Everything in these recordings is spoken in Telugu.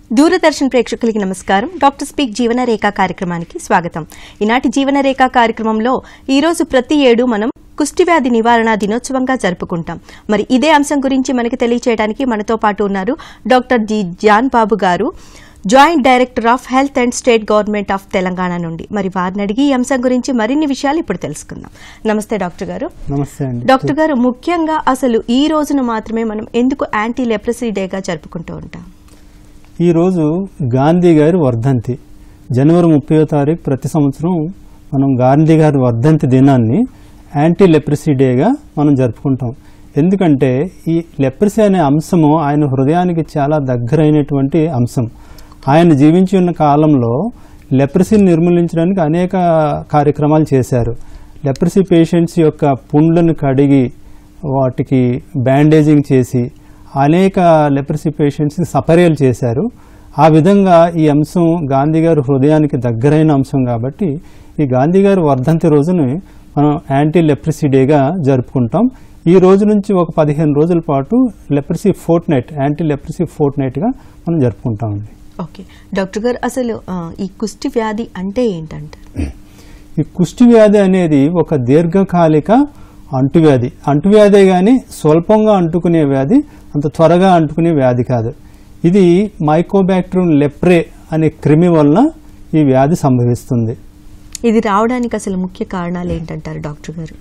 దూరదర్శన్ ప్రేక్షకులకి నమస్కారం డాక్టర్ స్పీక్ జీవనరేఖ కార్యక్రమానికి స్వాగతం ఈనాటి జీవనరేఖ కార్యక్రమంలో ఈ రోజు ప్రతి ఏడు మనం కుష్టివ్యాధి నివారణ దినోత్సవంగా జరుపుకుంటాం మరి ఇదే అంశం గురించి మనకి తెలియచేయడానికి మనతో పాటు ఉన్నారు doctor G John Babu garu joint director of health and state government of Telangana నుండి మరి వారిని అడిగి ఈ అంశం గురించి మరిన్ని విషయాలు ఇప్పుడు తెలుసుకుందాం నమస్తే డాక్టర్ గారు నమస్తే అండి డాక్టర్ గారు ముఖ్యంగా అసలు ఈ రోజున మాత్రమే మనం ఎందుకు యాంటీ లెప్రసీ డేగా జరుపుకుంటూ ఉంటాం ఈరోజు గాంధీ గారి వర్ధంతి జనవరి ముప్పై తారీఖు ప్రతి సంవత్సరం మనం గాంధీ గారి వర్ధంతి దినాన్ని యాంటీ లెప్రసీ డేగా మనం జరుపుకుంటాం ఎందుకంటే ఈ లెప్రసీ అనే అంశము ఆయన హృదయానికి చాలా దగ్గరైనటువంటి అంశం ఆయన జీవించి ఉన్న కాలంలో లెప్రసీని నిర్మూలించడానికి అనేక కార్యక్రమాలు చేశారు లెప్రసీ పేషెంట్స్ యొక్క పుండ్లను కడిగి వాటికి బ్యాండేజింగ్ చేసి అనేక లెప్రసీ పేషెంట్స్ని సపరేలు చేశారు ఆ విధంగా ఈ అంశం గాంధీ గారి హృదయానికి దగ్గరైన అంశం కాబట్టి ఈ గాంధీ గారి వర్ధంతి రోజుని మనం యాంటీ లెప్రసీ డేగా జరుపుకుంటాం ఈ రోజు నుంచి ఒక పదిహేను రోజుల పాటు leprosy fortnight anti leprosy ఫోర్ట్ నైట్గా మనం జరుపుకుంటామండి ఓకే డాక్టర్ గారు అసలు ఆ, ఈ కుష్టి వ్యాధి అంటే ఏంటంటారు ఈ కుష్టి వ్యాధి అనేది ఒక దీర్ఘకాలిక అంటువ్యాధి అంటువ్యాధే కానీ స్వల్పంగా అంటుకునే వ్యాధి అంత త్వరగా అంటుకునే వ్యాధి కాదు ఇది మైకోబ్యాక్టీరియం లెప్రే అనే క్రిమి వలన ఈ వ్యాధి సంభవిస్తుంది ఇది రావడానికి అసలు ముఖ్య కారణాలు ఏంటంటారు డాక్టర్ గారు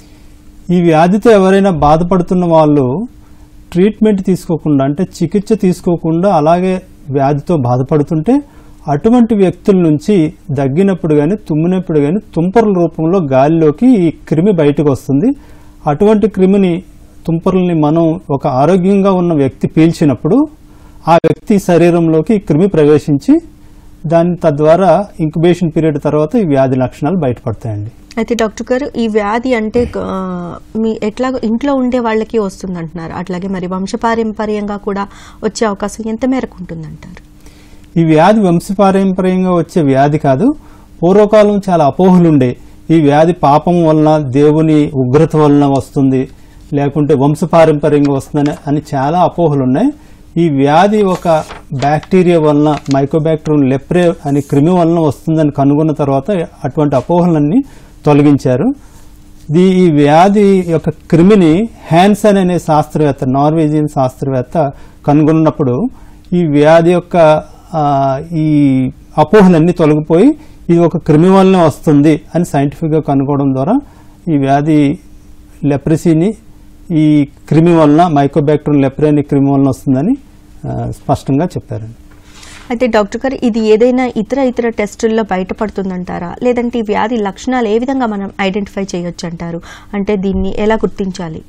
ఈ వ్యాధితో ఎవరైనా బాధపడుతున్న వాళ్ళు ట్రీట్మెంట్ తీసుకోకుండా అంటే చికిత్స తీసుకోకుండా అలాగే వ్యాధితో బాధపడుతుంటే అటువంటి వ్యక్తుల నుంచి దగ్గినప్పుడు కానీ తుమ్మినప్పుడు కానీ తుంపర్ల రూపంలో గాలిలోకి ఈ క్రిమి బయటకు వస్తుంది అటువంటి క్రిమిని తుంపర్లని మనం ఒక ఆరోగ్యంగా ఉన్న వ్యక్తి పీల్చినప్పుడు ఆ వ్యక్తి శరీరంలోకి ఈ క్రిమి ప్రవేశించి దాని తద్వారా ఇంక్యుబేషన్ పీరియడ్ తర్వాత ఈ వ్యాధి లక్షణాలు బయటపడతాయండి అయితే డాక్టర్ గారు ఈ వ్యాధి అంటే ఆ, మీ ఎట్లా ఇంట్లో ఉండే వాళ్ళకి వస్తుంది అంటున్నారు అట్లాగే మరి వంశపారంపర్యంగా కూడా వచ్చే అవకాశం ఎంత మేరకు ఉంటుందంటారు ఈ వ్యాధి వంశపారంపర్యంగా వచ్చే వ్యాధి కాదు పూర్వకాలం చాలా అపోహలు ఉండే ఈ వ్యాధి పాపం వలన దేవుని ఉగ్రత వలన వస్తుంది లేకుంటే వంశపారంపర్యంగా వస్తుందని అని చాలా అపోహలు ఉన్నాయి ఈ వ్యాధి ఒక బ్యాక్టీరియా వలన మైకోబ్యాక్టీరియం లెప్రే అనే క్రిమి వలన వస్తుందని కనుగొన్న తర్వాత అటువంటి అపోహలన్నీ తొలగించారు ది ఈ వ్యాధి యొక్క క్రిమిని హ్యాన్సన్ అనే శాస్త్రవేత్త నార్వేజియన్ శాస్త్రవేత్త కనుగొన్నప్పుడు ఈ వ్యాధి యొక్క ఆ, ఈ అపోహలన్నీ తొలగిపోయి ఇది ఒక క్రిమి వల్లనే వస్తుంది అని సైంటిఫిక్గా కనుక్కోవడం ద్వారా ఈ వ్యాధి లెప్రసీని ఈ క్రిమి వలన మైకోబ్యాక్టీరియం లెప్రే అనే క్రిమి వలన వస్తుందని ఆ, స్పష్టంగా చెప్పారండి అయితే డాక్టర్ గారు ఇది ఏదైనా ఇతర ఇతర టెస్టుల్లో బయటపడుతుందంటారా లేదంటే ఈ వ్యాధి లక్షణాలు ఏ విధంగా మనం ఐడెంటిఫై చేయొచ్చు అంటారు అంటే దీన్ని ఎలా గుర్తించాలి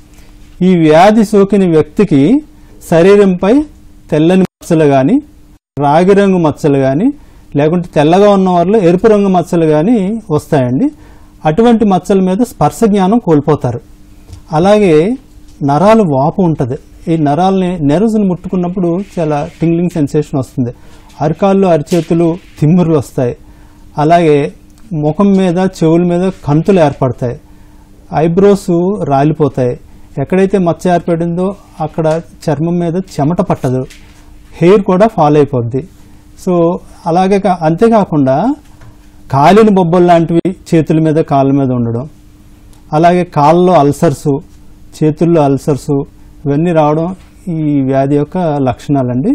ఈ వ్యాధి సోకిన వ్యక్తికి శరీరంపై తెల్లని మచ్చలు కానీ రాగి రంగు మచ్చలు కానీ లేకుంటే తెల్లగా ఉన్న వారిలో ఎరుపు రంగు మచ్చలు కానీ వస్తాయండి అటువంటి మచ్చల మీద స్పర్శ జ్ఞానం కోల్పోతారు అలాగే నరాలు వాపు ఉంటుంది ఈ నరాలని నెర్వ్స్ని ముట్టుకున్నప్పుడు చాలా టింగ్లింగ్ సెన్సేషన్ వస్తుంది అరికాళ్ళు అరిచేతులు తిమ్మురులు వస్తాయి అలాగే ముఖం మీద చెవుల మీద కంతులు ఏర్పడతాయి ఐబ్రోస్ రాలిపోతాయి ఎక్కడైతే మచ్చ ఏర్పడిందో అక్కడ చర్మం మీద చెమట పట్టదు హెయిర్ కూడా ఫాల్ అయిపోద్ది సో అలాగే కా- అంతేకాకుండా కాలిన బొబ్బలు లాంటివి చేతుల మీద కాళ్ళ మీద ఉండడం అలాగే కాళ్ళలో అల్సర్సు చేతుల్లో అల్సర్సు ఇవన్నీ రావడం ఈ వ్యాధి యొక్క లక్షణాలండి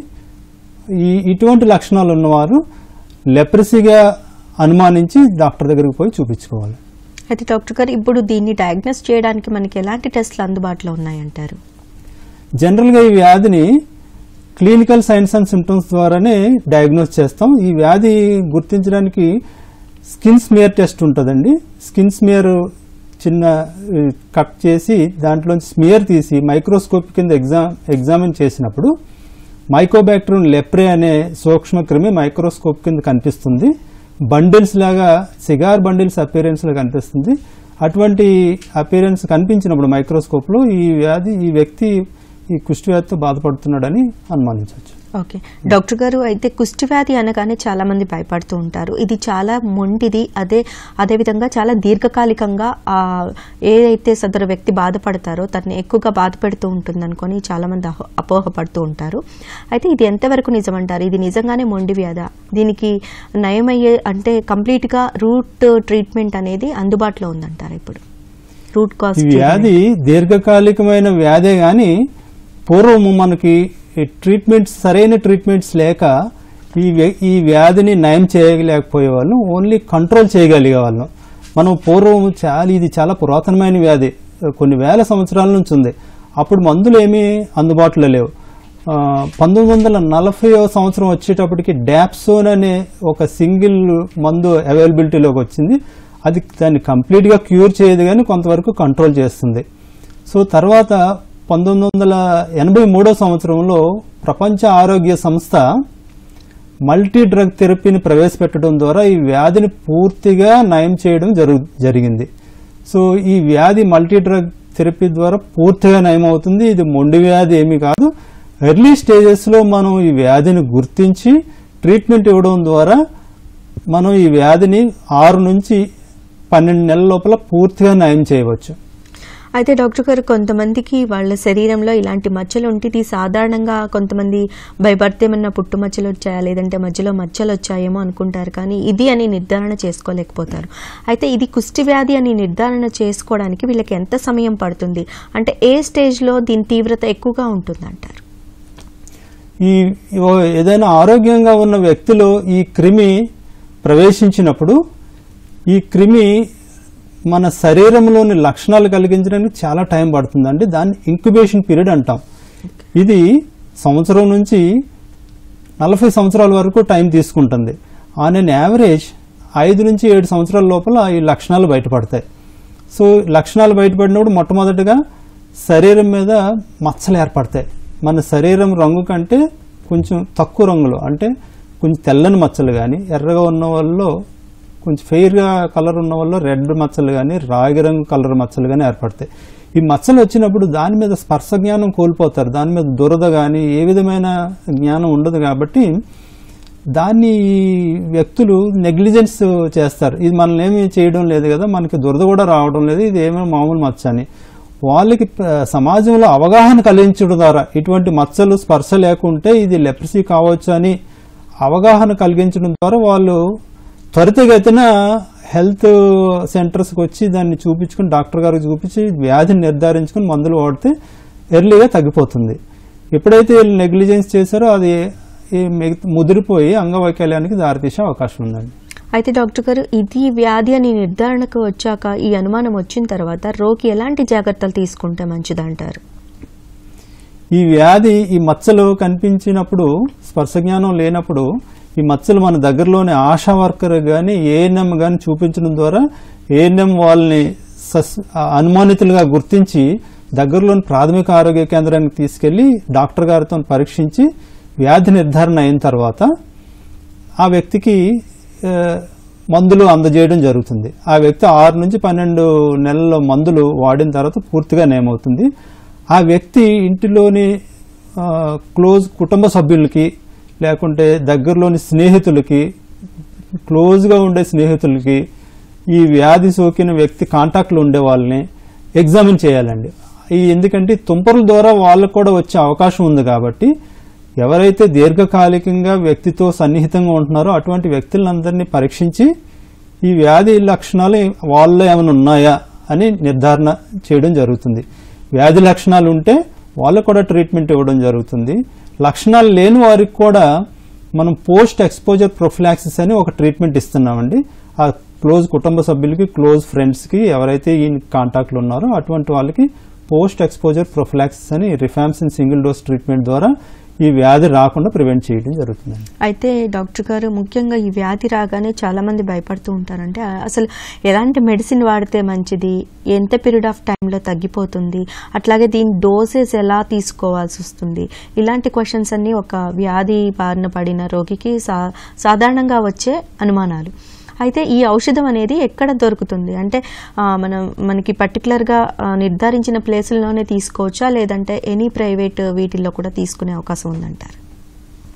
ఈ ఇటువంటి లక్షణాలు ఉన్నవారు లెప్రసీగా అనుమానించి డాక్టర్ దగ్గరికి పోయి చూపించుకోవాలి అయితే డాక్టర్ గారు ఇప్పుడు దీన్ని డయాగ్నోస్ చేయడానికి మనకి ఎలాంటి టెస్టులు అందుబాటులో ఉన్నాయంటారు జనరల్గా ఈ వ్యాధిని క్లినికల్ సైన్స్ అండ్ సిమ్టమ్స్ ద్వారానే డయాగ్నోస్ చేస్తాం ఈ వ్యాధి గుర్తించడానికి స్కిన్ స్మియర్ టెస్ట్ ఉంటుందండి స్కిన్ స్మియర్ చిన్న ఈ, కట్ చేసి దాంట్లోంచి స్మియర్ తీసి మైక్రోస్కోప్ కింద ఎగ్జామ్ ఎగ్జామిన్ చేసినప్పుడు మైకోబ్యాక్టీరియం లెప్రే అనే సూక్ష్మ క్రిమి మైక్రోస్కోప్ కింద కనిపిస్తుంది బండిల్స్ లాగా సిగార్ బండిల్స్ అపీరెన్స్ లో కనిపిస్తుంది అటువంటి అపీరెన్స్ కనిపించినప్పుడు మైక్రోస్కోప్ లో ఈ వ్యాధి ఈ వ్యక్తి ఈ కుష్టి వ్యాధితో బాధపడుతున్నాడని అనుమానించవచ్చు ఓకే డాక్టర్ గారు అయితే కుష్టి వ్యాధి అనగానే చాలా మంది భయపడుతూ ఉంటారు ఇది చాలా మొండిది అదే అదేవిధంగా చాలా దీర్ఘకాలికంగా ఆ ఏదైతే సదరు వ్యక్తి బాధపడతారో తనని ఎక్కువగా బాధ పెడుతూ ఉంటుంది అనుకొని చాలా మంది అహో- అపోహపడుతూ ఉంటారు అయితే ఇది ఎంతవరకు నిజమంటారు ఇది నిజంగానే మొండి వ్యాధ దీనికి నయమయ్యే అంటే కంప్లీట్ గా రూట్ ట్రీట్మెంట్ అనేది అందుబాటులో ఉందంటారు ఇప్పుడు రూట్ కాజ్ ఈ వ్యాధి దీర్ఘకాలికమైన వ్యాధే గాని పూర్వం మనకి ఈ ట్రీట్మెంట్స్ సరైన ట్రీట్మెంట్స్ లేక ఈ వ్య- ఈ వ్యాధిని నయం చేయలేకపోయేవాళ్ళం ఓన్లీ కంట్రోల్ చేయగలిగే వాళ్ళం మనం పూర్వం చాలా ఇది చాలా పురాతనమైన వ్యాధి కొన్ని వేల సంవత్సరాల నుంచి ఉంది అప్పుడు మందులు ఏమీ అందుబాటులో లేవు ఆ, పంతొమ్మిది వందల నలభై సంవత్సరం వచ్చేటప్పటికి డాప్సోన్ అనే ఒక సింగిల్ మందు అవైలబిలిటీలోకి వచ్చింది అది దాన్ని కంప్లీట్గా క్యూర్ చేయదు కానీ కొంతవరకు కంట్రోల్ చేస్తుంది సో తర్వాత పంతొమ్మిది వందల ఎనభై మూడో సంవత్సరంలో ప్రపంచ ఆరోగ్య సంస్థ మల్టీ డ్రగ్ థెరపీని ప్రవేశపెట్టడం ద్వారా ఈ వ్యాధిని పూర్తిగా నయం చేయడం జరుగు జరిగింది సో ఈ వ్యాధి మల్టీ డ్రగ్ థెరపీ ద్వారా పూర్తిగా నయం అవుతుంది ఇది మొండి వ్యాధి ఏమీ కాదు ఎర్లీ స్టేజెస్లో మనం ఈ వ్యాధిని గుర్తించి ట్రీట్మెంట్ ఇవ్వడం ద్వారా మనం ఈ వ్యాధిని ఆరు నుంచి పన్నెండు నెలల లోపల పూర్తిగా నయం చేయవచ్చు అయితే డాక్టర్ గారు కొంతమందికి వాళ్ళ శరీరంలో ఇలాంటి మచ్చలు ఉంటే ఇది సాధారణంగా కొంతమంది భయపడితే ఏమన్నా పుట్టు మచ్చలు వచ్చాయా లేదంటే మధ్యలో మచ్చలు వచ్చాయేమో అనుకుంటారు కానీ ఇది అని నిర్ధారణ చేసుకోలేకపోతారు అయితే ఇది కుష్టి వ్యాధి అని నిర్ధారణ చేసుకోవడానికి వీళ్ళకి ఎంత సమయం పడుతుంది అంటే ఏ స్టేజ్లో దీని తీవ్రత ఎక్కువగా ఉంటుందంటారు ఈ ఓ- ఏదైనా ఆరోగ్యంగా ఉన్న వ్యక్తిలో ఈ క్రిమి ప్రవేశించినప్పుడు ఈ క్రిమి మన శరీరంలోని లక్షణాలు కలిగించడానికి చాలా టైం పడుతుందండి దాన్ని ఇంక్యుబేషన్ పీరియడ్ అంటాం ఇది సంవత్సరం నుంచి నలభై సంవత్సరాల వరకు టైం తీసుకుంటుంది ఆన్ అన్ యావరేజ్ ఐదు నుంచి ఏడు సంవత్సరాల లోపల ఈ లక్షణాలు బయటపడతాయి సో లక్షణాలు బయటపడినప్పుడు మొట్టమొదటిగా శరీరం మీద మచ్చలు ఏర్పడతాయి మన శరీరం రంగు కంటే కొంచెం తక్కువ రంగులో అంటే కొంచెం తెల్లని మచ్చలు కానీ ఎర్రగా ఉన్న వాళ్ళలో కొంచెం ఫెయిర్గా కలర్ ఉన్న వాళ్ళు రెడ్ మచ్చలు కానీ రాగి రంగు కలర్ మచ్చలు కానీ ఏర్పడతాయి ఈ మచ్చలు వచ్చినప్పుడు దాని మీద స్పర్శ జ్ఞానం కోల్పోతారు దాని మీద దురద కానీ ఏ విధమైన జ్ఞానం ఉండదు కాబట్టి దాన్ని ఈ వ్యక్తులు నెగ్లిజెన్స్ చేస్తారు ఇది మనల్ని ఏమీ చేయడం లేదు కదా మనకి దురద కూడా రావడం లేదు ఇది ఏమో మామూలు మచ్చ అని వాళ్ళకి ప- సమాజంలో అవగాహన కలిగించడం ద్వారా ఇటువంటి మచ్చలు స్పర్శ లేకుంటే ఇది లెప్రసీ కావచ్చు అని అవగాహన కలిగించడం ద్వారా వాళ్ళు త్వరితగతిన హెల్త్ సెంటర్స్కి వచ్చి దాన్ని చూపించుకుని డాక్టర్ గారికి చూపించి వ్యాధిని నిర్ధారించుకుని మందులు వాడితే ఎర్లీగా తగ్గిపోతుంది ఎప్పుడైతే వీళ్ళు నెగ్లిజెన్స్ చేశారో అది ఈ మిగతా ముదిరిపోయి అంగవైకల్యానికి దారితీసే అవకాశం ఉందండి అయితే డాక్టర్ గారు ఇది వ్యాధి అని నిర్ధారణకు వచ్చాక ఈ అనుమానం వచ్చిన తర్వాత రోగి ఎలాంటి జాగ్రత్తలు తీసుకుంటే మంచిదంటారు ఈ వ్యాధి ఈ మచ్చలు కనిపించినప్పుడు స్పర్శ జ్ఞానం లేనప్పుడు ఈ మచ్చలు మన దగ్గరలోని ఆశా వర్కర్ కానీ ఏఎన్ఎం కానీ చూపించడం ద్వారా ఏఎన్ఎం వాళ్ళని సస్ అనుమానితులుగా గుర్తించి దగ్గరలోని ప్రాథమిక ఆరోగ్య కేంద్రానికి తీసుకెళ్లి డాక్టర్ గారితో పరీక్షించి వ్యాధి నిర్ధారణ అయిన తర్వాత ఆ వ్యక్తికి ఆ, మందులు అందజేయడం జరుగుతుంది ఆ వ్యక్తి ఆరు నుంచి పన్నెండు నెలల మందులు వాడిన తర్వాత పూర్తిగా నయమవుతుంది ఆ వ్యక్తి ఇంటిలోని ఆ, క్లోజ్ కుటుంబ సభ్యులకి లేకుంటే దగ్గరలోని స్నేహితులకి క్లోజ్గా ఉండే స్నేహితులకి ఈ వ్యాధి సోకిన వ్యక్తి కాంటాక్ట్లో ఉండే వాళ్ళని ఎగ్జామిన్ చేయాలండి ఈ ఎందుకంటే ఈ తుంపరుల ద్వారా వాళ్ళకు కూడా వచ్చే అవకాశం ఉంది కాబట్టి ఎవరైతే దీర్ఘకాలికంగా వ్యక్తితో సన్నిహితంగా ఉంటున్నారో అటువంటి వ్యక్తులందరినీ పరీక్షించి ఈ వ్యాధి లక్షణాలు వాళ్ళలో ఏమైనా ఉన్నాయా అని నిర్ధారణ చేయడం జరుగుతుంది వ్యాధి లక్షణాలు ఉంటే వాళ్ళకు కూడా ట్రీట్మెంట్ ఇవ్వడం జరుగుతుంది లక్షణాలు లేని వారికి కూడా మనం పోస్ట్ ఎక్స్పోజర్ ప్రొఫిలాక్సిస్ అని ఒక ట్రీట్మెంట్ ఇస్తున్నామండి ఆ క్లోజ్ కుటుంబ సభ్యులకి క్లోజ్ ఫ్రెండ్స్కి ఎవరైతే ఈ కాంటాక్ట్లు ఉన్నారో అటువంటి వాళ్ళకి పోస్ట్ ఎక్స్పోజర్ ప్రొఫిలాక్సిస్ అని రిఫామ్సిన్ సింగిల్ డోస్ ట్రీట్మెంట్ ద్వారా ఈ వ్యాధి రాకుండా ప్రివెంట్ చేయడం జరుగుతుందండి అయితే డాక్టర్ గారు ముఖ్యంగా ఈ వ్యాధి రాగానే చాలా మంది భయపడుతూ ఉంటారంటే ఆ- అసలు ఎలాంటి మెడిసిన్ వాడితే మంచిది ఎంత పీరియడ్ ఆఫ్ టైంలో తగ్గిపోతుంది అట్లాగే దీని డోసెస్ ఎలా తీసుకోవాల్సి వస్తుంది ఇలాంటి క్వశ్చన్స్ అన్ని ఒక వ్యాధి బారిన పడిన రోగికి సా సాధారణంగా వచ్చే అనుమానాలు అయితే ఈ ఔషధం అనేది ఎక్కడ దొరుకుతుంది అంటే ఆ, మనం మనకి పర్టికులర్గా నిర్ధారించిన ప్లేసుల్లోనే తీసుకోవచ్చా లేదంటే ఎనీ ప్రైవేట్ వీటిల్లో కూడా తీసుకునే అవకాశం ఉందంటారు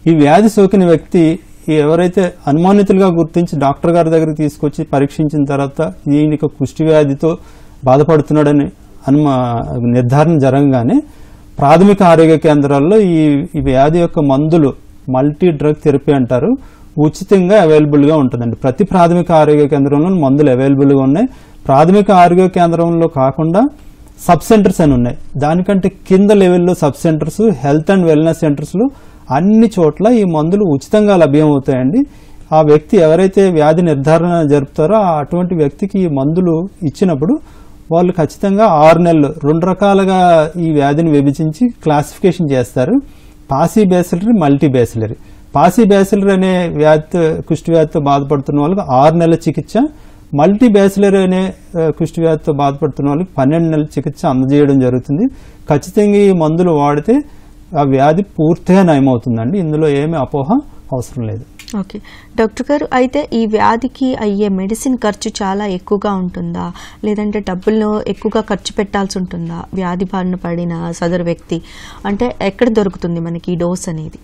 ఈ వ్యాధి సోకిన వ్యక్తి ఎవరైతే అనుమానితులుగా గుర్తించి డాక్టర్ గారి దగ్గరికి తీసుకొచ్చి పరీక్షించిన తర్వాత ఈయనకు కుష్టి వ్యాధితో బాధపడుతున్నాడని అనుమా నిర్ధారణ జరగగానే ప్రాథమిక ఆరోగ్య కేంద్రాల్లో ఈ ఈ వ్యాధి యొక్క మందులు మల్టీ డ్రగ్ థెరపీ అంటారు ఉచితంగా అవైలబుల్గా ఉంటుందండి ప్రతి ప్రాథమిక ఆరోగ్య కేంద్రంలో మందులు అవైలబుల్గా ఉన్నాయి ప్రాథమిక ఆరోగ్య కేంద్రంలో కాకుండా సబ్ సెంటర్స్ అని ఉన్నాయి దానికంటే కింద లెవెల్లో sub centres health and wellness సెంటర్స్లో అన్ని చోట్ల ఈ మందులు ఉచితంగా లభ్యమవుతాయండి ఆ వ్యక్తి ఎవరైతే వ్యాధి నిర్ధారణ జరుపుతారో ఆ అటువంటి వ్యక్తికి ఈ మందులు ఇచ్చినప్పుడు వాళ్ళు ఖచ్చితంగా ఆరు నెలలు రెండు రకాలుగా ఈ వ్యాధిని విభజించి క్లాసిఫికేషన్ చేస్తారు పాసీ బేసిలరీ మల్టీ బేసిలరీ పాసీ బేసిలరీ అనే వ్యాధితో కుష్టి వ్యాధితో బాధపడుతున్న వాళ్ళకి ఆరు నెలల చికిత్స మల్టీ బ్యాచిలర్ అనే ఆ, కుష్టి వ్యాధితో బాధపడుతున్న వాళ్ళకి పన్నెండు నెలల చికిత్స అందజేయడం జరుగుతుంది ఖచ్చితంగా ఈ మందులు వాడితే ఆ వ్యాధి పూర్తిగా నయమవుతుందండి ఇందులో ఏమీ అపోహ అవసరం లేదు ఓకే డాక్టర్ గారు అయితే ఈ వ్యాధికి అయ్యే మెడిసిన్ ఖర్చు చాలా ఎక్కువగా ఉంటుందా లేదంటే డబ్బుల్లో ఎక్కువగా ఖర్చు పెట్టాల్సి ఉంటుందా వ్యాధి బారిన పడిన సదరు వ్యక్తి అంటే ఎక్కడ దొరుకుతుంది మనకి ఈ డోస్ అనేది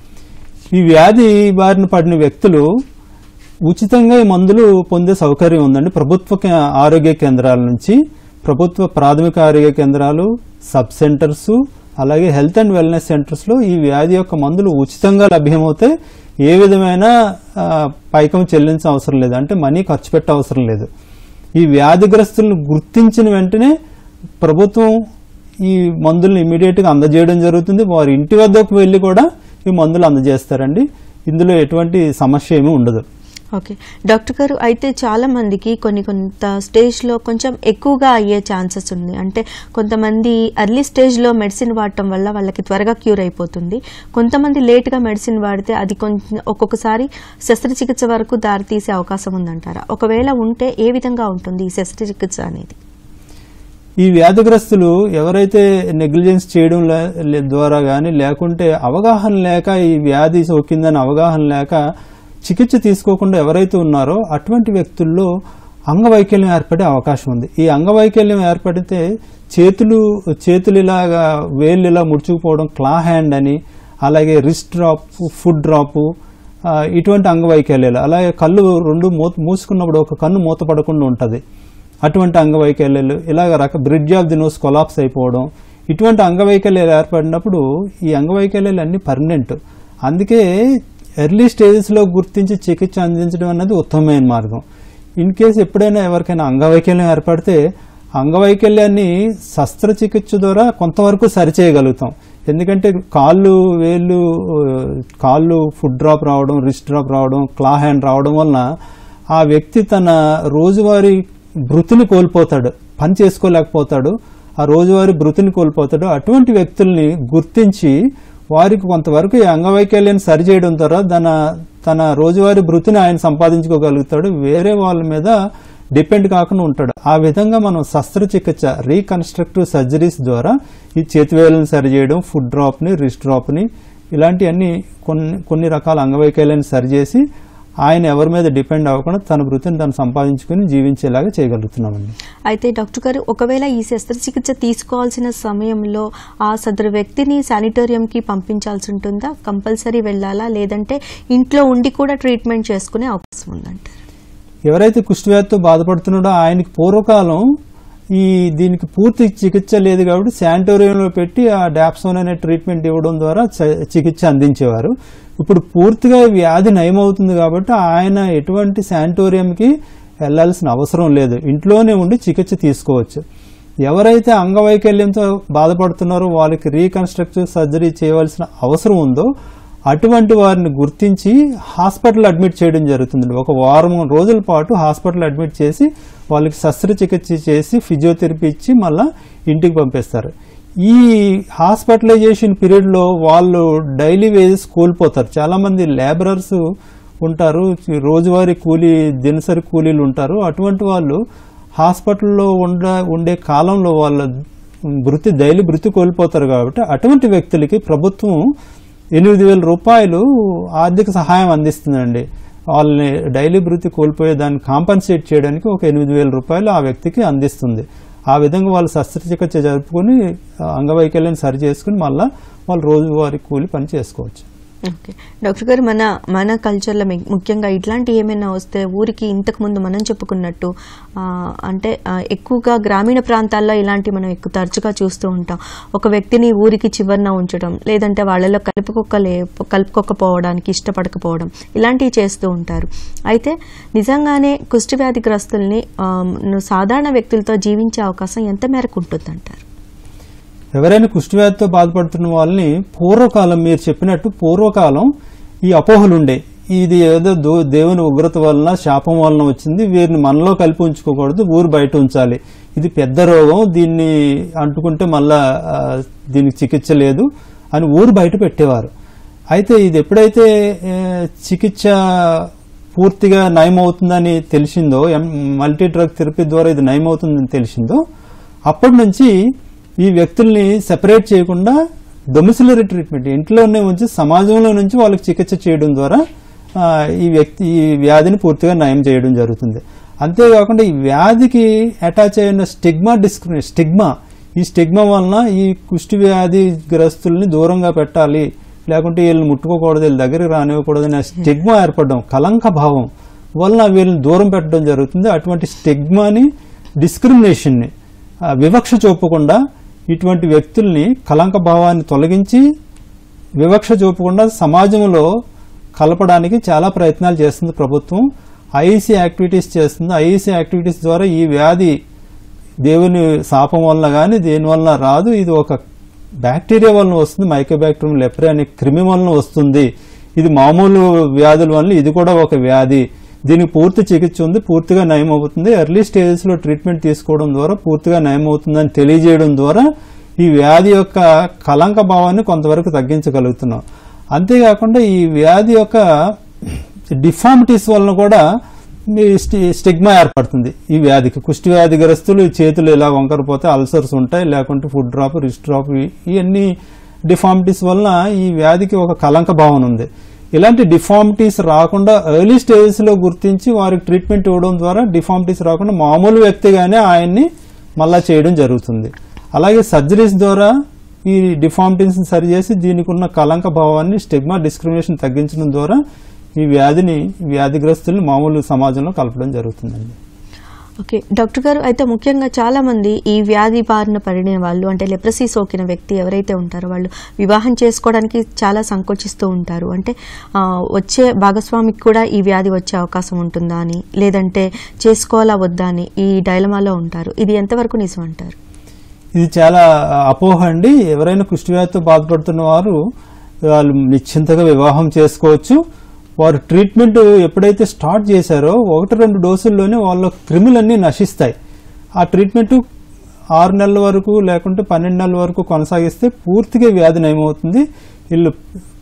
ఈ వ్యాధి బారిన పడిన వ్యక్తులు ఉచితంగా ఈ మందులు పొందే సౌకర్యం ఉందండి ప్రభుత్వ కే- ఆరోగ్య కేంద్రాల నుంచి ప్రభుత్వ ప్రాథమిక ఆరోగ్య కేంద్రాలు సబ్ సెంటర్స్ అలాగే హెల్త్ అండ్ వెల్నెస్ సెంటర్స్ లో ఈ వ్యాధి యొక్క మందులు ఉచితంగా లభ్యమవుతాయి ఏ విధమైన ఆ, పైకం చెల్లించే అవసరం లేదు అంటే మనీ ఖర్చు పెట్టే అవసరం లేదు ఈ వ్యాధిగ్రస్తులను గుర్తించిన వెంటనే ప్రభుత్వం ఈ మందులను ఇమీడియట్ గా అందజేయడం జరుగుతుంది వారి ఇంటి వద్దకు వెళ్లి కూడా ఈ మందులు అందజేస్తారండి ఇందులో ఎటువంటి సమస్య ఏమీ ఉండదు ఓకే డాక్టర్ గారు అయితే చాలా మందికి కొన్ని కొంత స్టేజ్లో కొంచెం ఎక్కువగా అయ్యే ఛాన్సెస్ ఉంది అంటే కొంతమంది ఎర్లీ స్టేజ్లో మెడిసిన్ వాడటం వల్ల వాళ్ళకి త్వరగా క్యూర్ అయిపోతుంది కొంతమంది లేట్గా మెడిసిన్ వాడితే అది కొంచెం ఒక్కొక్కసారి శస్త్రచికిత్స వరకు దారితీసే అవకాశం ఉందంటారా ఒకవేళ ఉంటే ఏ విధంగా ఉంటుంది ఈ శస్త్రచికిత్స అనేది ఈ వ్యాధిగ్రస్తులు ఎవరైతే నెగ్లిజెన్స్ చేయడం లే- లే- ద్వారా గాని లేకుంటే అవగాహన లేక ఈ వ్యాధి సోకిందని అవగాహన లేక చికిత్స తీసుకోకుండా ఎవరైతే ఉన్నారో అటువంటి వ్యక్తుల్లో అంగవైకల్యం ఏర్పడే అవకాశం ఉంది ఈ అంగవైకల్యం ఏర్పడితే చేతులు చేతులు ఇలాగా వేళ్ళు ఇలా ముడుచుకుపోవడం క్లా హ్యాండ్ అని అలాగే రిస్ట్ డ్రాప్ ఫుడ్ డ్రాప్ ఆ, ఇటువంటి అంగవైకల్యాలు అలాగే కళ్ళు రెండు మూత మూసుకున్నప్పుడు ఒక కన్ను మూత పడకుండా ఉంటుంది అటువంటి అంగవైకల్యాలు ఇలాగ రక bridge of the nose collapse అయిపోవడం ఇటువంటి అంగవైకల్యాలు ఏర్పడినప్పుడు ఈ అంగవైకల్యాలు అన్ని పర్మనెంట్ అందుకే ఎర్లీ స్టేజెస్లో గుర్తించి చికిత్స అందించడం అన్నది ఉత్తమమైన మార్గం ఇన్ కేసు ఎప్పుడైనా ఎవరికైనా అంగవైకల్యం ఏర్పడితే అంగవైకల్యాన్ని శస్త్రచికిత్స ద్వారా కొంతవరకు సరిచేయగలుగుతాం ఎందుకంటే కాళ్ళు వేళ్ళు ఆ, కాళ్ళు ఫుడ్ డ్రాప్ రావడం రిస్ట్ డ్రాప్ రావడం క్లా హ్యాండ్ రావడం వలన ఆ వ్యక్తి తన రోజువారీ భృతిని కోల్పోతాడు పని చేసుకోలేకపోతాడు ఆ రోజువారీ భృతిని కోల్పోతాడు అటువంటి వ్యక్తుల్ని గుర్తించి వారికి కొంతవరకు ఈ అంగవైకల్యాన్ని సరిచేయడం ద్వారా తన తన రోజువారీ భృతిని ఆయన సంపాదించుకోగలుగుతాడు వేరే వాళ్ళ మీద డిపెండ్ కాకుండా ఉంటాడు ఆ విధంగా మనం శస్త్రచికిత్స రీకన్స్ట్రక్టివ్ సర్జరీస్ ద్వారా ఈ చేతివేలను సరిచేయడం ఫుడ్ డ్రాప్ని రిస్ట్ డ్రాప్ని ఇలాంటివన్నీ కొన్ని కొన్ని రకాల అంగవైకల్యాన్ని సరిచేసి ఆయన ఎవరి మీద డిపెండ్ అవ్వకుండా తన వృత్తిని తను సంపాదించుకుని జీవించేలాగా చేయగలుగుతున్నామండి అయితే డాక్టర్ గారు ఒకవేళ ఈ శస్త్రచికిత్స తీసుకోవాల్సిన సమయంలో ఆ సదరు వ్యక్తిని శానిటోరియంకి పంపించాల్సి ఉంటుందా కంపల్సరీ వెళ్ళాలా లేదంటే ఇంట్లో ఉండి కూడా ట్రీట్మెంట్ చేసుకునే అవకాశం ఉందంటారు ఎవరైతే కుష్ఠవ్యాధితో బాధపడుతున్నాడో ఆయనకి పూర్వకాలం ఈ దీనికి పూర్తి చికిత్స లేదు కాబట్టి శానిటోరియంలో పెట్టి ఆ డాప్సోన్ అనే ట్రీట్మెంట్ ఇవ్వడం ద్వారా చ- చికిత్స అందించేవారు ఇప్పుడు పూర్తిగా వ్యాధి నయమవుతుంది కాబట్టి ఆయన ఎటువంటి శానిటోరియంకి వెళ్లాల్సిన అవసరం లేదు ఇంట్లోనే ఉండి చికిత్స తీసుకోవచ్చు ఎవరైతే అంగవైకల్యంతో బాధపడుతున్నారో వాళ్ళకి రీకన్స్ట్రక్టివ్ సర్జరీ చేయవలసిన అవసరం ఉందో అటువంటి వారిని గుర్తించి హాస్పిటల్ అడ్మిట్ చేయడం జరుగుతుంది ఒక వారం రోజుల పాటు హాస్పిటల్ అడ్మిట్ చేసి వాళ్ళకి శస్త్రచికిత్స చేసి ఫిజియోథెరపీ ఇచ్చి మళ్ళా ఇంటికి పంపిస్తారు ఈ హాస్పిటలైజేషన్ పీరియడ్లో వాళ్ళు డైలీ వేజెస్ కోల్పోతారు చాలా మంది లేబరర్స్ ఉంటారు రోజువారీ కూలీ దినసరి కూలీలు ఉంటారు అటువంటి వాళ్ళు హాస్పిటల్లో ఉండ ఉండే కాలంలో వాళ్ళ వృత్తి డైలీ వృత్తి కోల్పోతారు కాబట్టి అటువంటి వ్యక్తులకి ప్రభుత్వం ఎనిమిది వేల రూపాయలు ఆర్థిక సహాయం అందిస్తుందండి వాళ్ళని డైలీ వృత్తి కోల్పోయే దాన్ని కాంపన్సేట్ చేయడానికి ఒక ఎనిమిది వేల రూపాయలు ఆ వ్యక్తికి అందిస్తుంది ఆ విధంగా వాళ్ళు శస్త్రచికిత్స జరుపుకొని ఆ, అంగవైకల్యాన్ని సరి చేసుకుని మళ్ళా వాళ్ళు రోజువారీ కూలి పని చేసుకోవచ్చు ఓకే డాక్టర్ గారు మన మన కల్చర్లో మి- ముఖ్యంగా ఇట్లాంటి ఏమైనా వస్తే ఊరికి ఇంతకు ముందు మనం చెప్పుకున్నట్టు ఆ, అంటే ఆ, ఎక్కువగా గ్రామీణ ప్రాంతాల్లో ఇలాంటి మనం ఎక్కువ తరచుగా చూస్తూ ఉంటాం ఒక వ్యక్తిని ఊరికి చివరన ఉంచడం లేదంటే వాళ్ళలో కలుపుకొక్కలే కలుపుకోకపోవడానికి ఇష్టపడకపోవడం ఇలాంటివి చేస్తూ ఉంటారు అయితే నిజంగానే కుష్టి వ్యాధిగ్రస్తుల్ని ఆ, సాధారణ వ్యక్తులతో జీవించే అవకాశం ఎంత మేరకు ఉంటుందంటారు ఎవరైనా కుష్టివ్యాధితో బాధపడుతున్న వాళ్ళని పూర్వకాలం మీరు చెప్పినట్టు పూర్వకాలం ఈ అపోహలు ఉండే ఇది ఏదో దో- దేవుని ఉగ్రత వలన శాపం వలన వచ్చింది వీరిని మనలో కలిపి ఉంచుకోకూడదు ఊరు బయట ఉంచాలి ఇది పెద్ద రోగం దీన్ని అంటుకుంటే మళ్ళా ఆ, దీనికి చికిత్స లేదు అని ఊరు బయట పెట్టేవారు అయితే ఇది ఎప్పుడైతే ఏ, చికిత్స పూర్తిగా నయమవుతుందని తెలిసిందో ఎం- మల్టీ డ్రగ్ థెరపీ ద్వారా ఇది నయమవుతుందని తెలిసిందో అప్పటి నుంచి ఈ వ్యక్తుల్ని సెపరేట్ చేయకుండా డొమిసిలరీ ట్రీట్మెంట్ ఇంట్లోనే ఉంచి సమాజంలో నుంచి వాళ్ళకి చికిత్స చేయడం ద్వారా ఆ, ఈ వ్యక్తి ఈ వ్యాధిని పూర్తిగా నయం చేయడం జరుగుతుంది అంతేకాకుండా ఈ వ్యాధికి అటాచ్ అయిన స్టిగ్మా డిస్క్రిమినే స్టిగ్మా ఈ స్టిగ్మా వలన ఈ కుష్టి వ్యాధి గ్రస్తుల్ని దూరంగా పెట్టాలి లేకుంటే వీళ్ళని ముట్టుకోకూడదు వీళ్ళ దగ్గరికి రానివ్వకూడదు అనే స్టిగ్మా ఏర్పడడం కలంక భావం వలన వీళ్ళని దూరం పెట్టడం జరుగుతుంది అటువంటి స్టిగ్మాని డిస్క్రిమినేషన్ని ఆ, వివక్ష చూపకుండా ఇటువంటి వ్యక్తుల్ని కలంక భావాన్ని తొలగించి వివక్ష చూపకుండా సమాజంలో కలపడానికి చాలా ప్రయత్నాలు చేస్తుంది ప్రభుత్వం ఐఈసీ యాక్టివిటీస్ చేస్తుంది ఐఈసీ యాక్టివిటీస్ ద్వారా ఈ వ్యాధి దేవుని శాపం వలన కానీ దేని వలన రాదు ఇది ఒక బ్యాక్టీరియా వలన వస్తుంది మైకోబ్యాక్టీరియం లెప్రే అనే క్రిమి వలన వస్తుంది ఇది మామూలు వ్యాధుల వలన ఇది కూడా ఒక వ్యాధి దీనికి పూర్తి చికిత్స ఉంది పూర్తిగా నయం అవుతుంది ఎర్లీ స్టేజెస్ లో ట్రీట్మెంట్ తీసుకోవడం ద్వారా పూర్తిగా నయం అవుతుందని తెలియజేయడం ద్వారా ఈ వ్యాధి యొక్క కలంక భావాన్ని కొంతవరకు తగ్గించగలుగుతున్నాం అంతేకాకుండా ఈ వ్యాధి యొక్క డిఫామిటీస్ వలన కూడా ఈ స్టి- స్టిగ్మా ఏర్పడుతుంది ఈ వ్యాధికి కుష్టి వ్యాధిగ్రస్తులు ఈ చేతులు ఇలా వంకరపోతే అల్సర్స్ ఉంటాయి లేకుంటే ఫుడ్ డ్రాప్ రిస్ట్ డ్రాప్ ఇ- ఇవన్నీ డిఫామిటీస్ వలన ఈ వ్యాధికి ఒక కలంక భావన ఉంది ఇలాంటి డిఫామిటీస్ రాకుండా ఎర్లీ స్టేజెస్ లో గుర్తించి వారికి ట్రీట్మెంట్ ఇవ్వడం ద్వారా డిఫామిటీస్ రాకుండా మామూలు వ్యక్తిగానే ఆయన్ని మళ్ళా చేయడం జరుగుతుంది అలాగే సర్జరీస్ ద్వారా ఈ డిఫామిటీస్ సరిచేసి దీనికి ఉన్న కలంక భావాన్ని స్టిగ్మా డిస్క్రిమినేషన్ తగ్గించడం ద్వారా ఈ వ్యాధిని వ్యాధిగ్రస్తుల్ని మామూలు సమాజంలో కలపడం జరుగుతుందండి ఓకే డాక్టర్ గారు అయితే ముఖ్యంగా చాలా మంది ఈ వ్యాధి బారిన పడిన వాళ్ళు అంటే లెప్రసీ సోకిన వ్యక్తి ఎవరైతే ఉంటారో వాళ్ళు వివాహం చేసుకోవడానికి చాలా సంకోచిస్తూ ఉంటారు అంటే ఆ, వచ్చే భాగస్వామికి కూడా ఈ వ్యాధి వచ్చే అవకాశం ఉంటుందా అని లేదంటే చేసుకోవాలా వద్దా అని ఈ డైలమాలో ఉంటారు ఇది ఎంతవరకు నిజం అంటారు ఇది చాలా అపోహ అండి ఎవరైనా కుష్టివ్యాధితో బాధపడుతున్న వారు వాళ్ళు నిశ్చింతగా వివాహం చేసుకోవచ్చు వారు ట్రీట్మెంట్ ఎప్పుడైతే స్టార్ట్ చేశారో ఒకటి రెండు డోసుల్లోనే వాళ్ళ క్రిములన్నీ నశిస్తాయి ఆ ట్రీట్మెంట్ ఆరు నెలల వరకు లేకుంటే పన్నెండు నెలల వరకు కొనసాగిస్తే పూర్తిగా వ్యాధి నయమవుతుంది వీళ్ళు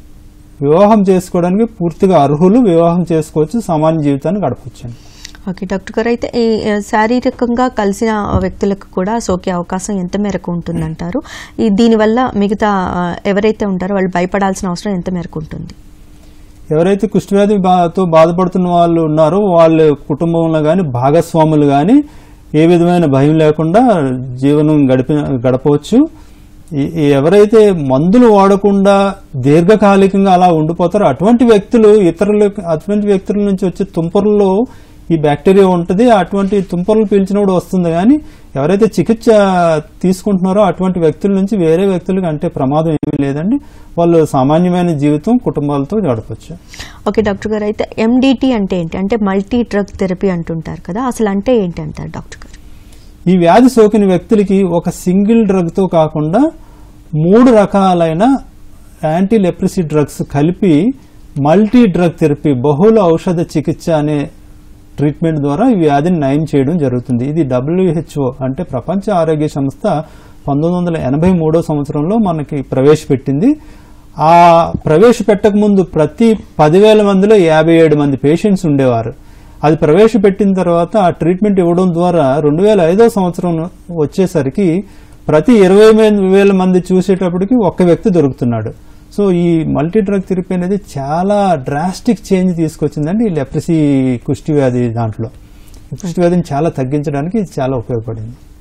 వివాహం చేసుకోవడానికి పూర్తిగా అర్హులు వివాహం చేసుకోవచ్చు సామాన్య జీవితాన్ని గడపచ్చు ఓకే డాక్టర్ గారు అయితే ఈ ఆ, శారీరకంగా కలిసిన వ్యక్తులకు కూడా సోకే అవకాశం ఎంత మేరకు ఉంటుందంటారు ఈ దీనివల్ల మిగతా ఆ, ఎవరైతే ఉంటారో వాళ్ళు భయపడాల్సిన అవసరం ఎంత మేరకు ఉంటుంది ఎవరైతే కుష్ఠవ్యాధి బా- తో బాధపడుతున్న వాళ్ళు ఉన్నారో వాళ్ళ కుటుంబంలో గాని భాగస్వాములు గాని ఏ విధమైన భయం లేకుండా జీవనం గడిపి గడపవచ్చు ఈ- ఈ ఎవరైతే మందులు వాడకుండా దీర్ఘకాలికంగా అలా ఉండిపోతారో అటువంటి వ్యక్తులు ఇతరులు అటువంటి వ్యక్తుల నుంచి వచ్చే తుంపర్లలో ఈ బ్యాక్టీరియా ఉంటుంది అటువంటి తుంపర్లు పీల్చినప్పుడు వస్తుంది కానీ ఎవరైతే చికిత్స తీసుకుంటున్నారో అటువంటి వ్యక్తుల నుంచి వేరే వ్యక్తులకు అంటే ప్రమాదం ఏమీ లేదండి వాళ్ళు సామాన్యమైన జీవితం కుటుంబాలతో గడపచ్చు ఓకే డాక్టర్ గారు అయితే ఎండిటి అంటే ఏంటి అంటే మల్టీ డ్రగ్ థెరపీ అంటుంటారు కదా అసలు అంటే ఏంటి అంటారు డాక్టర్ గారు ఈ వ్యాధి సోకిన వ్యక్తులకి ఒక సింగిల్ డ్రగ్ తో కాకుండా మూడు రకాలైన యాంటీ లెప్రసీ డ్రగ్స్ కలిపి మల్టీ డ్రగ్ థెరపీ బహుళ ఔషధ చికిత్స అనే ట్రీట్మెంట్ ద్వారా ఈ వ్యాధిని నయం చేయడం జరుగుతుంది ఇది డబ్ల్యూహెచ్ఓ అంటే ప్రపంచ ఆరోగ్య సంస్థ పంతొమ్మిది వందల ఎనభై మూడో సంవత్సరంలో మనకి ప్రవేశపెట్టింది ఆ ప్రవేశపెట్టక ముందు ప్రతి పదివేల మందిలో యాభై ఏడు మంది పేషెంట్స్ ఉండేవారు అది ప్రవేశపెట్టిన తర్వాత ఆ ట్రీట్మెంట్ ఇవ్వడం ద్వారా రెండు వేల ఐదో సంవత్సరం వచ్చేసరికి ప్రతి ఇరవై వేల మంది చూసేటప్పటికి ఒక్క వ్యక్తి దొరుకుతున్నాడు సో ఈ మల్టీ డ్రగ్ థెరపీ అనేది చాలా డ్రాస్టిక్ చేంజ్ తీసుకొచ్చిందండి ఈ లెప్రసీ కుష్టి వ్యాధి దాంట్లో ఈ కుష్టి వ్యాధిని చాలా తగ్గించడానికి ఇది చాలా ఉపయోగపడింది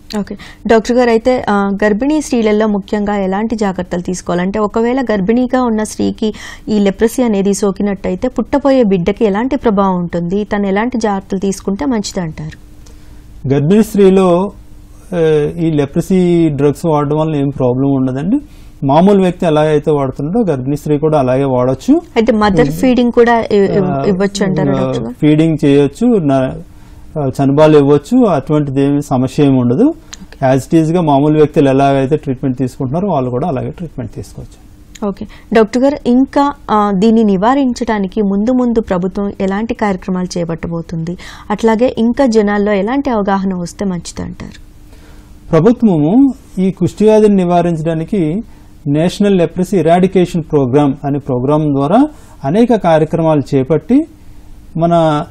ఓకే డాక్టర్ గారు అయితే ఆ, గర్భిణీ స్త్రీలలో ముఖ్యంగా ఎలాంటి జాగ్రత్తలు తీసుకోవాలంటే ఒకవేళ గర్భిణీగా ఉన్న స్త్రీకి ఈ లెప్రసీ అనేది సోకినట్టయితే పుట్టబోయే బిడ్డకి ఎలాంటి ప్రభావం ఉంటుంది తను ఎలాంటి జాగ్రత్తలు తీసుకుంటే మంచిది అంటారు గర్భిణీ స్త్రీలో ఆ, ఈ లెప్రసీ డ్రగ్స్ వాడడం వల్ల ఏం ప్రాబ్లం ఉండదండి మామూలు వ్యక్తి ఎలాగైతే వాడుతున్నాడో గర్భిణీ స్త్రీ కూడా అలాగే వాడచ్చు అయితే మదర్ ఫీడింగ్ కూడా ఇ- ఇవ్- ఇవ్వచ్చు అంటారా డాక్టర్ గారు ఫీడింగ్ చేయొచ్చు న- ఆ, చనుబాలు ఇవ్వచ్చు అటువంటిది ఏమి సమస్య ఏమి ఉండదు యాజ్ ఇట్ ఈజ్ గా మామూలు వ్యక్తులు ఎలాగైతే ట్రీట్మెంట్ తీసుకుంటున్నారో వాళ్ళు కూడా అలాగే ట్రీట్మెంట్ తీసుకోవచ్చు ఓకే డాక్టర్ గారు ఇంకా ఆ, దీన్ని నివారించడానికి ముందు ముందు ప్రభుత్వం ఎలాంటి కార్యక్రమాలు చేపట్టబోతుంది అట్లాగే ఇంకా జనాల్లో ఎలాంటి అవగాహన వస్తే మంచిది అంటారు ప్రభుత్వము ఈ కుష్టి వ్యాధిని నివారించడానికి నేషనల్ లెప్రసీ ఇరాడికేషన్ ప్రోగ్రామ్ అనే ప్రోగ్రాం ద్వారా అనేక కార్యక్రమాలు చేపట్టి మన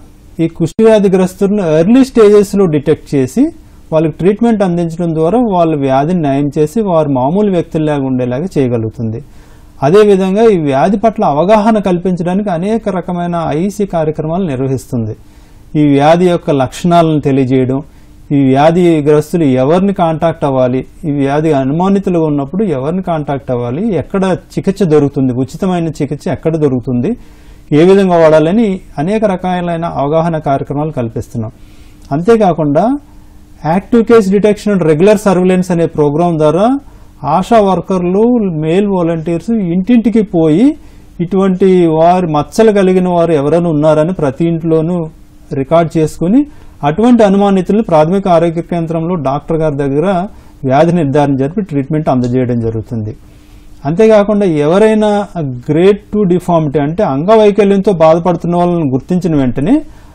ఈ కుష్టి వ్యాధిగ్రస్తులను ఎర్లీ స్టేజెస్ లో డిటెక్ట్ చేసి వాళ్ళకి ట్రీట్మెంట్ అందించడం ద్వారా వాళ్ళ వ్యాధిని నయం చేసి వారు మామూలు వ్యక్తుల్లాగా ఉండేలాగా చేయగలుగుతుంది అదేవిధంగా ఈ వ్యాధి పట్ల అవగాహన కల్పించడానికి అనేక రకమైన ఐసీ కార్యక్రమాలు నిర్వహిస్తుంది ఈ వ్యాధి యొక్క లక్షణాలను తెలియజేయడం ఈ వ్యాధిగ్రస్తులు ఎవరిని కాంటాక్ట్ అవ్వాలి ఈ వ్యాధి అనుమానితులుగా ఉన్నప్పుడు ఎవరిని కాంటాక్ట్ అవ్వాలి ఎక్కడ చికిత్స దొరుకుతుంది ఉచితమైన చికిత్స ఎక్కడ దొరుకుతుంది ఏ విధంగా వాడాలని అనేక రకాలైన అవగాహన కార్యక్రమాలు కల్పిస్తున్నాం అంతేకాకుండా active case detection and regular surveillance అనే ప్రోగ్రాం ద్వారా ఆశా వర్కర్లు మేల్ వాలంటీర్స్ ఇంటింటికి పోయి ఇటువంటి వారి మచ్చలు కలిగిన వారు ఎవరైనా ఉన్నారని ప్రతి ఇంట్లోనూ రికార్డ్ చేసుకుని అటువంటి అనుమానితులు ప్రాథమిక ఆరోగ్య కేంద్రంలో డాక్టర్ గారి దగ్గర వ్యాధి నిర్ధారణ జరిపి ట్రీట్మెంట్ అందజేయడం జరుగుతుంది అంతేకాకుండా ఎవరైనా గ్రేడ్ టూ డిఫార్మిటీ అంటే అంగవైకల్యంతో బాధపడుతున్న వాళ్ళని గుర్తించిన వెంటనే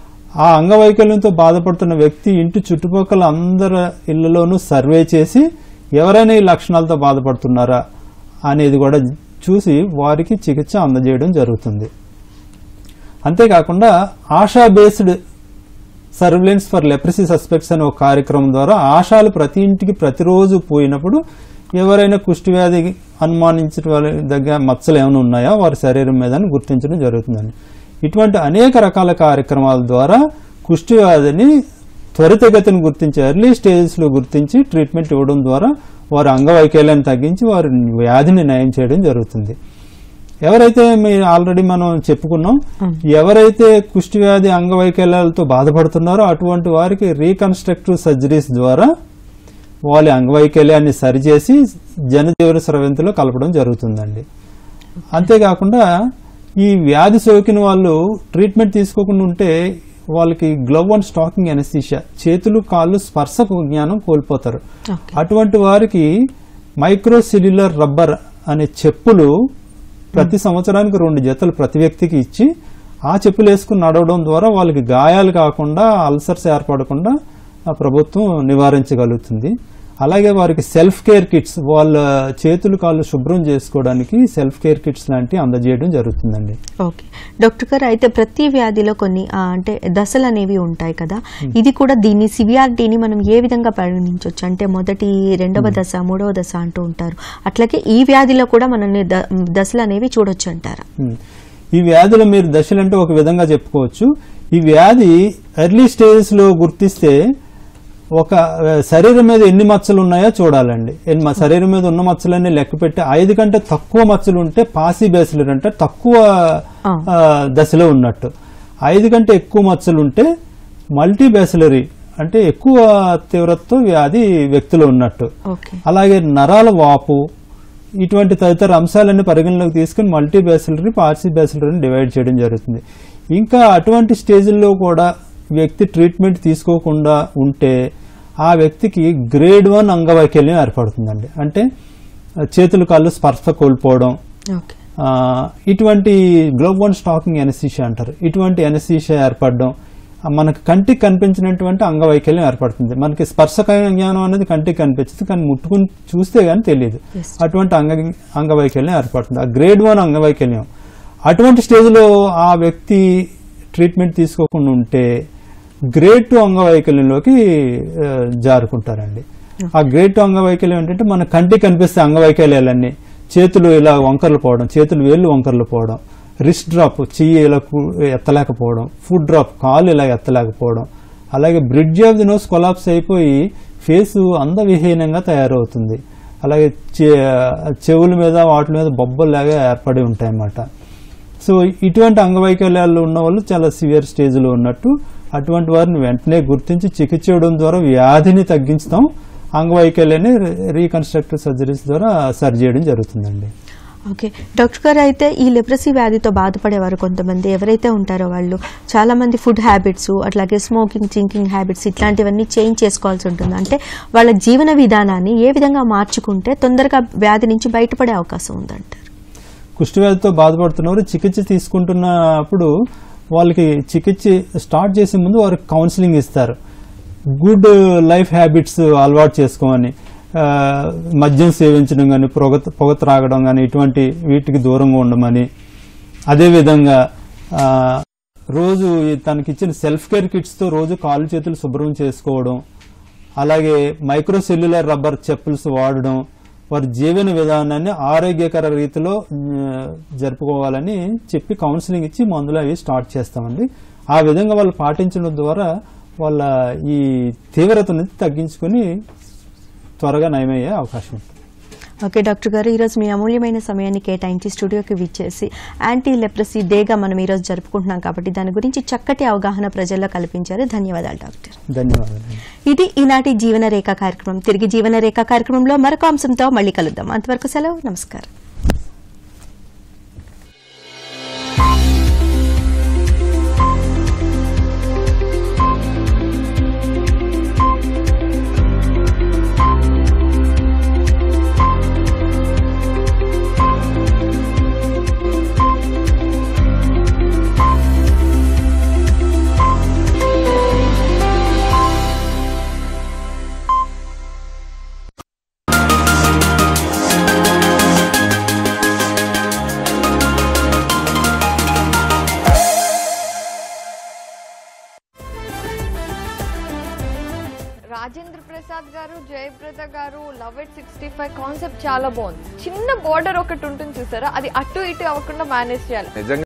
ఆ అంగవైకల్యంతో బాధపడుతున్న వ్యక్తి ఇంటి చుట్టుపక్కల అందరి ఇళ్లలోనూ సర్వే చేసి ఎవరైనా ఈ లక్షణాలతో బాధపడుతున్నారా అనేది కూడా చూసి వారికి చికిత్స అందజేయడం జరుగుతుంది అంతేకాకుండా ASHA based surveillance for leprosy suspects అనే ఒక కార్యక్రమం ద్వారా ఆశాలు ప్రతి ఇంటికి ప్రతిరోజు పోయినప్పుడు ఎవరైనా కుష్టి వ్యాధి అనుమానించిన వాళ్ళ దగ్గర మచ్చలు ఏమైనా ఉన్నాయా వారి శరీరం మీద అని గుర్తించడం జరుగుతుందండి ఇటువంటి అనేక రకాల కార్యక్రమాల ద్వారా కుష్టి వ్యాధిని త్వరితగతిని గుర్తించి ఎర్లీ స్టేజెస్ లో గుర్తించి ట్రీట్మెంట్ ఇవ్వడం ద్వారా వారి అంగవైకల్యాన్ని తగ్గించి వారి వ్యాధిని నయం చేయడం జరుగుతుంది ఎవరైతే మీరు ఆల్రెడీ మనం చెప్పుకున్నాం ఎవరైతే కుష్టి వ్యాధి అంగవైకల్యాలతో బాధపడుతున్నారో అటువంటి వారికి రీకన్స్ట్రక్టివ్ సర్జరీస్ ద్వారా వాళ్ళ అంగవైకల్యాన్ని సరిచేసి జనజీవన స్రవంతిలో కలపడం జరుగుతుందండి అంతేకాకుండా ఈ వ్యాధి సోకిన వాళ్ళు ట్రీట్మెంట్ తీసుకోకుండా ఉంటే వాళ్ళకి గ్లవ్ అండ్ స్టాకింగ్ ఎనస్థీషియా చేతులు కాళ్ళు స్పర్శ జ్ఞానం కోల్పోతారు ఓకే అటువంటి వారికి మైక్రోసిల్యులర్ రబ్బర్ అనే చెప్పులు ప్రతి సంవత్సరానికి రెండు జతలు ప్రతి వ్యక్తికి ఇచ్చి ఆ చెప్పులు వేసుకుని నడవడం ద్వారా వాళ్ళకి గాయాలు కాకుండా అల్సర్స్ ఏర్పడకుండా ఆ ప్రభుత్వం నివారించగలుగుతుంది అలాగే వారికి సెల్ఫ్ కేర్ కిట్స్ వాళ్ళ చేతులు కాళ్ళు శుభ్రం చేసుకోవడానికి సెల్ఫ్ కేర్ కిట్స్ లాంటివి అందజేయడం జరుగుతుందండి ఓకే డాక్టర్ గారు అయితే ప్రతి వ్యాధిలో కొన్ని ఆ, అంటే దశలు అనేవి ఉంటాయి కదా ఇది కూడా దీన్ని సివియారిటీని మనం ఏ విధంగా పరిగణించవచ్చు అంటే మొదటి రెండవ దశ మూడవ దశ అంటూ ఉంటారు అట్లాగే ఈ వ్యాధిలో కూడా మనం ద- దశలు అనేవి చూడొచ్చు అంటారా ఉమ్. ఈ వ్యాధులు మీరు దశలంటే ఒక విధంగా చెప్పుకోవచ్చు ఈ వ్యాధి ఎర్లీ స్టేజెస్ లో గుర్తిస్తే ఒక ఆ, శరీరం మీద ఎన్ని మచ్చలు ఉన్నాయో చూడాలండి ఎన్ని మ- శరీరం మీద ఉన్న మచ్చలన్నీ లెక్క పెట్టి ఐదు కంటే తక్కువ మచ్చలు ఉంటే పాసి బేసిలర్ అంటే తక్కువ ఆ. ఆ, దశలో ఉన్నట్టు ఐదు కంటే ఎక్కువ మచ్చలు ఉంటే మల్టీ బేసిలరీ అంటే ఎక్కువ తీవ్రతతో వ్యాధి వ్యక్తిలో ఉన్నట్టు ఓకే అలాగే నరాల వాపు ఇటువంటి తదితర అంశాలన్నీ పరిగణలోకి తీసుకుని మల్టీ బేసిలరీ పార్సీ బేసిలరీని డివైడ్ చేయడం జరుగుతుంది ఇంకా అటువంటి స్టేజ్ల్లో కూడా వ్యక్తి ట్రీట్మెంట్ తీసుకోకుండా ఉంటే ఆ వ్యక్తికి గ్రేడ్ వన్ అంగవైకల్యం ఏర్పడుతుందండి అంటే ఆ, చేతులు కాళ్ళు స్పర్శ కోల్పోవడం ఓకే ఆ, ఇటువంటి గ్లోబ్ వన్ స్టాకింగ్ ఎనసీషియా అంటారు ఇటువంటి ఎనసీషియా ఏర్పడడం ఆ, మనకు కంటికి కనిపించినటువంటి అంగవైకల్యం ఏర్పడుతుంది మనకి స్పర్శ జ్ఞానం అనేది కంటికి కనిపించదు కానీ ముట్టుకుని చూస్తే గానీ తెలియదు Yes. అటువంటి అంగ అంగవైకల్యం ఏర్పడుతుంది ఆ గ్రేడ్ వన్ అంగవైకల్యం అటువంటి స్టేజ్లో ఆ వ్యక్తి ట్రీట్మెంట్ తీసుకోకుండా ఉంటే గ్రేడ్ టూ అంగవైకల్యంలోకి ఆ, జారుకుంటారండి ఆ గ్రేడ్ టూ అంగవైకల్యం ఏంటంటే మన కంటికి కనిపిస్తే అంగవైకల్యాలన్నీ చేతులు ఇలా వంకర్లు పోవడం చేతులు వేళ్ళు వంకర్లు పోవడం రిస్ట్ డ్రాప్ చెయ్యి ఇలా కు- ఎత్తలేకపోవడం ఫుడ్ డ్రాప్ కాలు ఇలా ఎత్తలేకపోవడం అలాగే bridge of the nose collapse అయిపోయి ఫేసు అందవిహీనంగా తయారవుతుంది అలాగే చె- చెవుల మీద వాటి మీద బొబ్బల్లాగా ఏర్పడి ఉంటాయి అన్నమాట సో ఇటువంటి అంగవైకల్యాలు ఉన్న వాళ్ళు చాలా సివియర్ స్టేజ్లో ఉన్నట్టు అటువంటి వారిని వెంటనే గుర్తించి చికిత్స ఇవ్వడం ద్వారా వ్యాధిని తగ్గించుతాం అంగవైకల్యాన్ని రీకన్స్ట్రక్టివ్ సర్జరీస్ ద్వారా సరి చేయడం జరుగుతుందండి ఓకే డాక్టర్ గారు అయితే ఈ లెప్రసీ వ్యాధితో బాధపడేవారు కొంతమంది ఎవరైతే ఉంటారో వాళ్ళు చాలా మంది ఫుడ్ హ్యాబిట్స్ అట్లాగే స్మోకింగ్ డ్రింకింగ్ హ్యాబిట్స్ ఇట్లాంటివన్నీ చేంజ్ చేసుకోవాల్సి ఉంటుంది అంటే వాళ్ళ జీవన విధానాన్ని ఏ విధంగా మార్చుకుంటే తొందరగా వ్యాధి నుంచి బయటపడే అవకాశం ఉందంటారు కుష్ఠవ్యాధితో బాధపడుతున్నవారు చికిత్స తీసుకుంటున్నప్పుడు వాళ్ళకి చికిత్స స్టార్ట్ చేసే ముందు వారికి కౌన్సిలింగ్ ఇస్తారు గుడ్ లైఫ్ హ్యాబిట్స్ అలవాటు చేసుకోమని ఆ, మద్యం సేవించడం కానీ పొగ పొగ త్రాగడం కానీ ఇటువంటి వీటికి దూరంగా ఉండమని అదేవిధంగా ఆ, రోజు ఈ తనకిచ్చిన సెల్ఫ్ కేర్ కిట్స్తో రోజు కాళ్ళు చేతులు శుభ్రం చేసుకోవడం అలాగే మైక్రో సెల్యులర్ రబ్బర్ చెప్పుల్స్ వాడడం వారి జీవన విధానాన్ని ఆరోగ్యకర రీతిలో ఆ, జరుపుకోవాలని చెప్పి కౌన్సిలింగ్ ఇచ్చి మందులు అవి స్టార్ట్ చేస్తామండి ఆ విధంగా వాళ్ళు పాటించడం ద్వారా వాళ్ళ ఈ తీవ్రత నుంచి తగ్గించుకొని త్వరగా నయమయ్యే అవకాశం ఉంటుంది ఓకే డాక్టర్ గారు ఈరోజు మీ అమూల్యమైన సమయాన్ని కేటాయించి స్టూడియోకి విచ్చేసి యాంటీ లెప్రసీ డేగా మనం ఈరోజు జరుపుకుంటున్నాం కాబట్టి దాని గురించి చక్కటి అవగాహన ప్రజల్లో కల్పించారు ధన్యవాదాలు డాక్టర్ ధన్యవాదాలు ఇది ఈనాటి జీవన రేఖ కార్యక్రమం తిరిగి జీవన రేఖ కార్యక్రమంలో మరొక అంశంతో మళ్ళీ కలుద్దాం అంతవరకు సెలవు నమస్కారం Rajendra Prasad garu Jayaprada garu love at sixty five concept చాలా బాగుంది చిన్న బోర్డర్ ఒకటి ఉంటుంది చూసారా అది అటు ఇటు అవ్వకుండా మేనేజ్ చేయాలి నిజంగా